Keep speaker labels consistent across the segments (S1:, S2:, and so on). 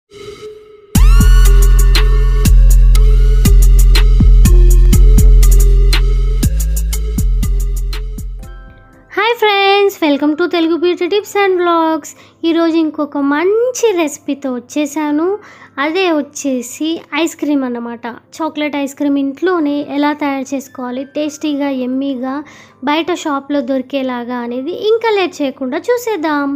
S1: hi friends welcome to Telugu beauty tips and blogs ఈరోజు ఇంకొక మంచి రెసిపీతో వచ్చేసాను అదే వచ్చేసి ఐస్ క్రీమ్ అన్నమాట చాక్లెట్ ఐస్ క్రీమ్ ఇంట్లోనే ఎలా తయారు చేసుకోవాలి టేస్టీగా ఎమ్మీగా బయట షాప్లో దొరికేలాగా అనేది ఇంకా లేట్ చేయకుండా చూసేద్దాం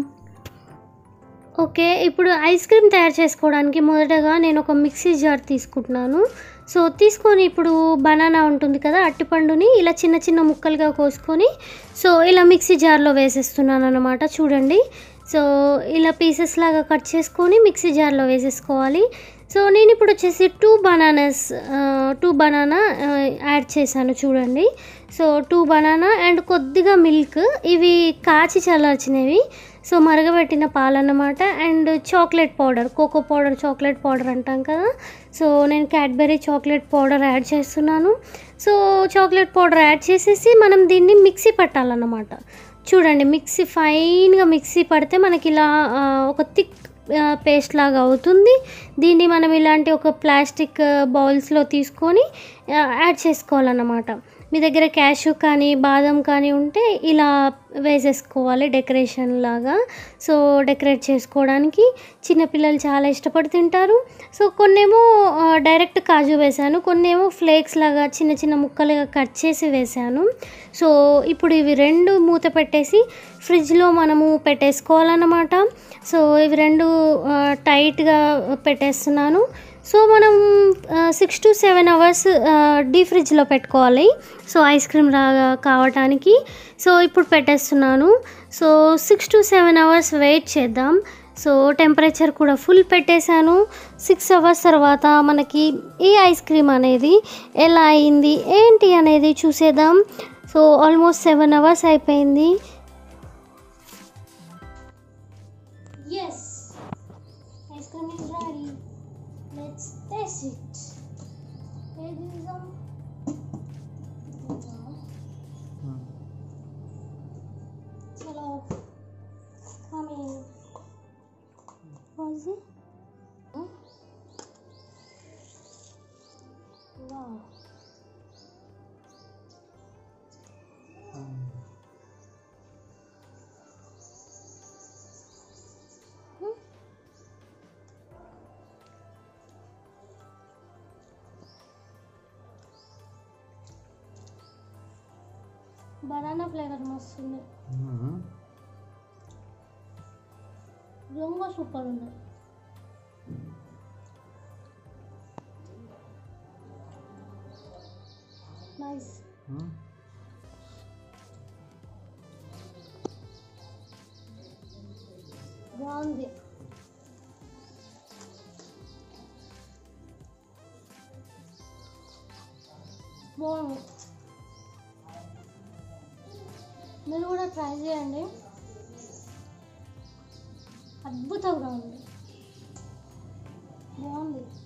S1: ఓకే ఇప్పుడు ఐస్ క్రీమ్ తయారు చేసుకోవడానికి మొదటగా నేను ఒక మిక్సీ జార్ తీసుకుంటున్నాను సో తీసుకొని ఇప్పుడు బనానా ఉంటుంది కదా అట్టిపండుని ఇలా చిన్న చిన్న ముక్కలుగా కోసుకొని సో ఇలా మిక్సీ జార్లో వేసేస్తున్నాను అనమాట చూడండి సో ఇలా పీసెస్ లాగా కట్ చేసుకొని మిక్సీ జార్లో వేసేసుకోవాలి సో నేను ఇప్పుడు వచ్చేసి two bananas two banana add చేశాను చూడండి సో టూ బనానా అండ్ కొద్దిగా మిల్క్ ఇవి కాచి చల్లార్చినవి సో మరగబెట్టిన పాలన్నమాట and chocolate powder cocoa powder chocolate powder అంటాం కదా సో నేను క్యాడ్బెరీ చాక్లెట్ పౌడర్ యాడ్ చేస్తున్నాను సో చాక్లెట్ పౌడర్ యాడ్ చేసేసి మనం దీన్ని మిక్సీ పట్టాలన్నమాట చూడండి మిక్సీ ఫైన్గా మిక్సీ పడితే మనకి ఇలా ఆ, ఒక థిక్ పేస్ట్ లాగా అవుతుంది దీన్ని మనం ఇలాంటి ఒక ప్లాస్టిక్ బౌల్స్లో తీసుకొని ఆ, యాడ్ చేసుకోవాలన్నమాట మీ దగ్గర క్యాషు కానీ బాదం కానీ ఉంటే ఇలా వేసేసుకోవాలి డెకరేషన్ లాగా సో డెకరేట్ చేసుకోవడానికి చిన్నపిల్లలు చాలా ఇష్టపడి తింటారు సో కొన్నేమో ఆ, డైరెక్ట్ కాజు వేశాను కొన్నేమో ఫ్లేక్స్ లాగా చిన్న చిన్న ముక్కలుగా కట్ చేసి వేశాను సో ఇప్పుడు ఇవి రెండు మూత పెట్టేసి ఫ్రిడ్జ్లో మనము పెట్టేసుకోవాలన్నమాట సో ఇవి రెండు ఆ, టైట్గా పెట్టేస్తున్నాను సో మనం సిక్స్ టు సెవెన్ అవర్స్ డీ ఫ్రిడ్జ్లో పెట్టుకోవాలి సో ఐస్ క్రీమ్ రాగా కావటానికి సో ఇప్పుడు పెట్టేస్తున్నాను so six to seven hours wait చేద్దాం సో టెంపరేచర్ కూడా ఫుల్ పెట్టేశాను సిక్స్ అవర్స్ తర్వాత మనకి ఈ ఐస్ క్రీమ్ అనేది ఎలా అయింది ఏంటి అనేది చూసేద్దాం సో ఆల్మోస్ట్ సెవెన్ అవర్స్ అయిపోయింది yes ice cream is ready let's taste it వేద్దాం చలో coming was it wow banana flavour మస్తుంది నిజంగా సూపర్ ఉంది నైస్ బాగుంది బాగుంది మీరు కూడా ట్రై చేయండి అద్భుతంగా ఉంది బాగుంది